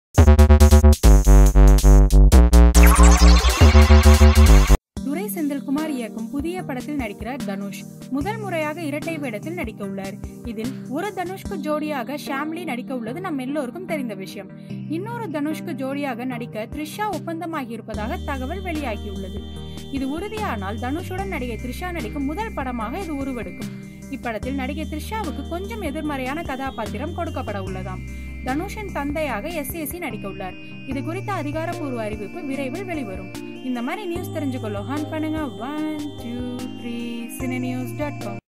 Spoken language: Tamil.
துரை செந்தில்குமார் இயக்கும் புதிய படத்தில் நடிக்கிறார் தனுஷ் முதல் முறையாக இரட்டை வேடத்தில் நடிக்க உள்ளார் இதில் ஒரு தனுஷ்க்கு ஜோடியாக ஷாம்லி நடிக்க உள்ளது நம் எல்லோருக்கும் தெரிந்த விஷயம் இன்னொரு தனுஷ்க்கு ஜோடியாக நடிக்க த்ரிஷா ஒப்பந்தமாகி இருப்பதாக தகவல் வெளியாகியுள்ளது இது உறுதியானால் தனுஷுடன் நடிகை த்ரிஷா நடிக்கும் முதல் படமாக இது உருவெடுக்கும் இப்படத்தில் நடிகை த்ரிஷாவுக்கு கொஞ்சம் எதிர்மறையான கதாபாத்திரம் கொடுக்கப்பட உள்ளதாம் தனுஷின் தந்தையாக எஸ் நடிக்க உள்ளார் இது குறித்த அதிகாரப்பூர்வ அறிவிப்பு விரைவில் வெளிவரும் இந்த மாதிரி நியூஸ் தெரிஞ்சுக்கொள்ள ஹான் பண்ணுங்க one two three cine news dot com